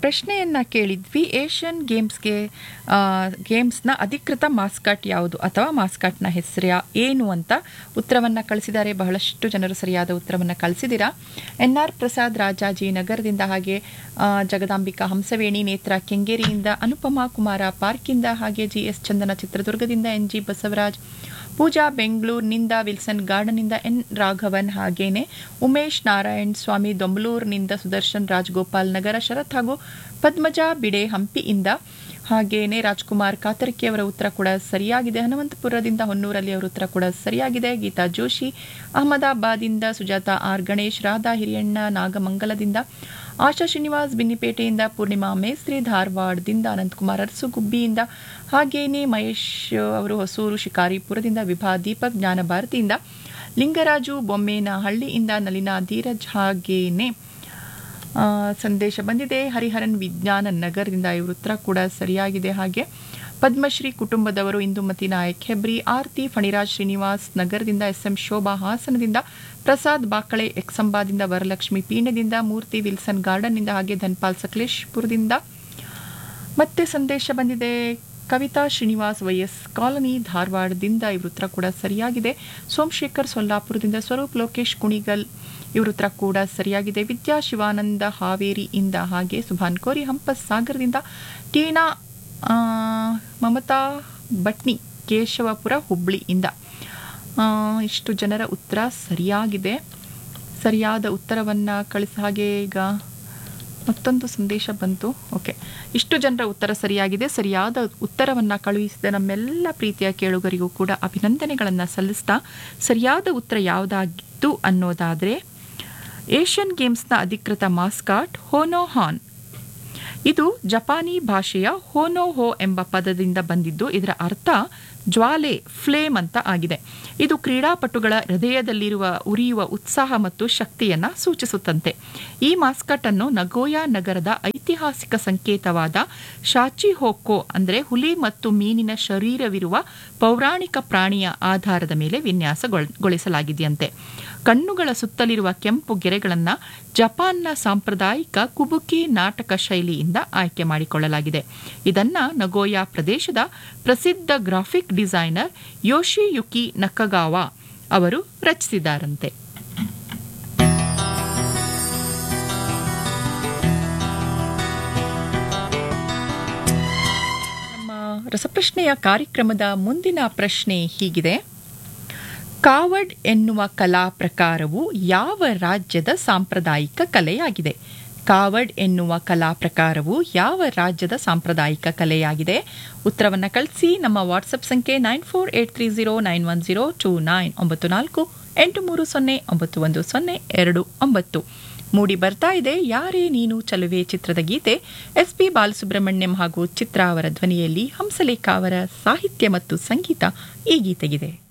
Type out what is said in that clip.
ಪ್ರಶ್ನೆಯನ್ನ ಕೇಳಿದ್ವಿ ಏಷ್ಯನ್ ಗೇಮ್ಸ್ಗೆ ಆ, ಗೇಮ್ಸ್ನ ಅಧಿಕೃತ ಮಾಸ್ಕಾಟ್ ಯಾವುದು ಅಥವಾ ಮಾಸ್ಕಾಟ್ನ ಹೆಸರು ಏನು ಅಂತ ಉತ್ತರವನ್ನು ಕಳಿಸಿದ್ದಾರೆ ಬಹಳಷ್ಟು ಜನರು ಸರಿಯಾದ ಉತ್ತರವನ್ನು ಕಳಿಸಿದ್ದೀರಾ ಎನ್ ಆರ್ ಪ್ರಸಾದ್ ರಾಜಾಜಿ ನಗರದಿಂದ ಹಾಗೆ ಆ, ಜಗದಾಂಬಿಕಾ ಹಂಸವೇಣಿ ನೇತ್ರ ಕೆಂಗೇರಿಯಿಂದ ಅನುಪಮಾ ಕುಮಾರ ಪಾರ್ಕಿಂದ ಹಾಗೆ ಜಿ ಎಸ್ ಚಂದನ ಚಿತ್ರದುರ್ಗದಿಂದ ಎನ್ ಜಿ ಬಸವರಾಜ್ ಪೂಜಾ ಬೆಂಗಳೂರಿನಿಂದ ವಿಲ್ಸನ್ ಗಾರ್ಡನ್ನಿಂದ ಎನ್ ರಾಘವನ್ ಹಾಗೇನೆ ಉಮೇಶ್ ನಾರಾಯಣ್ ಸ್ವಾಮಿ ದೊಂಬಲೂರಿನಿಂದ ಸುದರ್ಶನ್ ರಾಜಗೋಪಾಲ್ ನಗರ ಶರತ್ ಹಾಗೂ ಪದ್ಮಜಾ ಬಿಡೆ ಹಂಪಿಯಿಂದ ಹಾಗೇನೆ ರಾಜ್ಕುಮಾರ್ ಕಾತರ್ಕಿ ಅವರ ಉತ್ತರ ಕೂಡ ಸರಿಯಾಗಿದೆ ಹನುಮಂತಪುರದಿಂದ ಹೊನ್ನೂರಲ್ಲಿ ಅವರ ಉತ್ತರ ಕೂಡ ಸರಿಯಾಗಿದೆ ಗೀತಾ ಜೋಶಿ ಅಹಮದಾಬಾದಿಂದ ಸುಜಾತ ಆರ್ ಗಣೇಶ್ ರಾಧಾ ಹಿರಿಯಣ್ಣ ನಾಗಮಂಗಲದಿಂದ ಆಶಾ ಶ್ರೀನಿವಾಸ್ ಬಿನ್ನಿಪೇಟೆಯಿಂದ ಪೂರ್ಣಿಮಾ ಮೇಸ್ತ್ರಿ ಧಾರವಾಡದಿಂದ ಅನಂತಕುಮಾರ್ ಅರಸು ಗುಬ್ಬಿಯಿಂದ ಹಾಗೇನೆ ಮಹೇಶ್ ಅವರು ಹೊಸೂರು ಶಿಕಾರಿಪುರದಿಂದ ವಿಭಾ ದೀಪಕ್ ಜ್ಞಾನಭಾರತಿಯಿಂದ ಲಿಂಗರಾಜು ಬೊಮ್ಮೇನಹಳ್ಳಿಯಿಂದ ನಲಿನಾ ಧೀರಜ್ ಹಾಗೇನೆ ಆ, ಸಂದೇಶ ಬಂದಿದೆ ಹರಿಹರನ್ ವಿಜ್ಞಾನ ನಗರದಿಂದ ಇವ್ರ ಉತ್ತರ ಕೂಡ ಸರಿಯಾಗಿದೆ ಹಾಗೆ ಪದ್ಮಶ್ರೀ ಕುಟುಂಬದವರು ಇಂದುಮತಿ ನಾಯಕ್ ಹೆಬ್ರಿ ಆರ್ತಿ ಫಣಿರಾಜ್ ಶ್ರೀನಿವಾಸ್ ನಗರದಿಂದ ಎಸ್ ಎಂ ಶೋಭಾ ಹಾಸನದಿಂದ ಪ್ರಸಾದ್ ಬಾಕಳೆ ಎಕ್ಸಂಬಾದಿಂದ ವರಲಕ್ಷ್ಮಿ ಪೀಣ್ಯದಿಂದ ಮೂರ್ತಿ ವಿಲ್ಸನ್ ಗಾರ್ಡನ್ನಿಂದ ಹಾಗೆ ಧನ್ಪಾಲ್ ಸಕಲೇಶ್ಪುರದಿಂದ ಮತ್ತೆ ಸಂದೇಶ ಬಂದಿದೆ ಕವಿತಾ ಶ್ರೀನಿವಾಸ್ ವೈಎಸ್ ಕಾಲನಿ ಧಾರವಾಡದಿಂದ ಇವ್ರ ಉತ್ತರ ಕೂಡ ಸರಿಯಾಗಿದೆ ಸೋಮಶೇಖರ್ ಸೊಲ್ಲಾಪುರದಿಂದ ಸ್ವರೂಪ್ ಲೋಕೇಶ್ ಕುಣಿಗಲ್ ಇವ್ರ ಉತ್ತರ ಕೂಡ ಸರಿಯಾಗಿದೆ ವಿದ್ಯಾ ಶಿವಾನಂದ ಹಾವೇರಿಯಿಂದ ಹಾಗೆ ಸುಭಾನ್ ಕೋರಿ ಹಂಪಸ್ ಸಾಗರದಿಂದ ಟೀನಾ ಆ, ಮಮತಾ ಭಟ್ನಿ ಕೇಶವಪುರ ಹುಬ್ಳಿಯಿಂದ ಆ, ಇಷ್ಟು ಜನರ ಉತ್ತರ ಸರಿಯಾಗಿದೆ ಸರಿಯಾದ ಉತ್ತರವನ್ನು ಕಳಿಸ ಹಾಗೆ ಈಗ ಮತ್ತೊಂದು ಸಂದೇಶ ಬಂತು ಓಕೆ ಇಷ್ಟು ಜನರ ಉತ್ತರ ಸರಿಯಾಗಿದೆ ಸರಿಯಾದ ಉತ್ತರವನ್ನು ಕಳುಹಿಸಿದ ನಮ್ಮೆಲ್ಲ ಪ್ರೀತಿಯ ಕೇಳುಗರಿಗೂ ಕೂಡ ಅಭಿನಂದನೆಗಳನ್ನು ಸಲ್ಲಿಸ್ತಾ ಸರಿಯಾದ ಉತ್ತರ ಯಾವುದಾಗಿತ್ತು ಅನ್ನೋದಾದರೆ ಏಷ್ಯನ್ ಗೇಮ್ಸ್ನ ಅಧಿಕೃತ ಮಾಸ್ಕಾಟ್ ಹೋನೋಹಾನ್ ಇದು ಜಪಾನಿ ಭಾಷೆಯ ಹೋನೋಹೋ ಎಂಬ ಪದದಿಂದ ಬಂದಿದ್ದು ಇದರ ಅರ್ಥ ಜ್ವಾಲೆ ಫ್ಲೇಮ್ ಅಂತ ಆಗಿದೆ ಇದು ಕ್ರೀಡಾಪಟುಗಳ ಹೃದಯದಲ್ಲಿರುವ ಉರಿಯುವ ಉತ್ಸಾಹ ಮತ್ತು ಶಕ್ತಿಯನ್ನ ಸೂಚಿಸುತ್ತಂತೆ ಈ ಮಾಸ್ಕಟ್ ಅನ್ನು ನಗೋಯಾ ನಗರದ ಐತಿಹಾಸಿಕ ಸಂಕೇತವಾದ ಶಾಚಿ ಹೋಕೋ ಅಂದರೆ ಹುಲಿ ಮತ್ತು ಮೀನಿನ ಶರೀರವಿರುವ ಪೌರಾಣಿಕ ಪ್ರಾಣಿಯ ಆಧಾರದ ಮೇಲೆ ವಿನ್ಯಾಸಗೊಳಿಸಲಾಗಿದೆಯಂತೆ ಕಣ್ಣುಗಳ ಸುತ್ತಲಿರುವ ಕೆಂಪು ಗೆರೆಗಳನ್ನು ಜಪಾನ್ನ ಸಾಂಪ್ರದಾಯಿಕ ಕುಬುಕಿ ನಾಟಕ ಶೈಲಿಯಿಂದ ಆಯ್ಕೆ ಮಾಡಿಕೊಳ್ಳಲಾಗಿದೆ ಇದನ್ನ ನಗೋಯಾ ಪ್ರದೇಶದ ಪ್ರಸಿದ್ಧ ಗ್ರಾಫಿಕ್ ಡಿಸೈನರ್ ಯೋಶಿಯುಕಿ ನಕಗಾವಾ ಅವರು ರಚಿಸಿದ್ದಾರಂತೆ ನಮ್ಮ ರಸಪ್ರಶ್ನೆಯ ಕಾರ್ಯಕ್ರಮದ ಮುಂದಿನ ಪ್ರಶ್ನೆ ಹೀಗಿದೆ ಕಾವಡ್ ಎನ್ನುವ ಕಲಾ ಪ್ರಕಾರವು ಯಾವ ರಾಜ್ಯದ ಸಾಂಪ್ರದಾಯಿಕ ಕಲೆಯಾಗಿದೆ ಕಾವಡ್ ಎನ್ನುವ ಕಲಾ ಪ್ರಕಾರವು ಯಾವ ರಾಜ್ಯದ ಸಾಂಪ್ರದಾಯಿಕ ಕಲೆಯಾಗಿದೆ ಉತ್ತರವನ್ನು ಕಳಿಸಿ ನಮ್ಮ ವಾಟ್ಸಪ್ ಸಂಖ್ಯೆ nine four eight three zero nine one zero two nine ಒಂಬತ್ತು ನಾಲ್ಕು ಎಂಟು ಮೂರು ಸೊನ್ನೆ ಒಂಬತ್ತು ಒಂದು ಸೊನ್ನೆ ಎರಡು ಒಂಬತ್ತು ಮೂಡಿ ಬರ್ತಾ ಇದೆ ಯಾರೇ ನೀನು ಚಲುವೆ ಚಿತ್ರದ ಗೀತೆ ಎಸ್ ಪಿ ಬಾಲಸುಬ್ರಹ್ಮಣ್ಯಂ ಹಾಗೂ ಚಿತ್ರ ಅವರ ಧ್ವನಿಯಲ್ಲಿ ಹಂಸಲೇಖ ಅವರ ಸಾಹಿತ್ಯ ಮತ್ತು ಸಂಗೀತ ಈ ಗೀತೆಗಿದೆ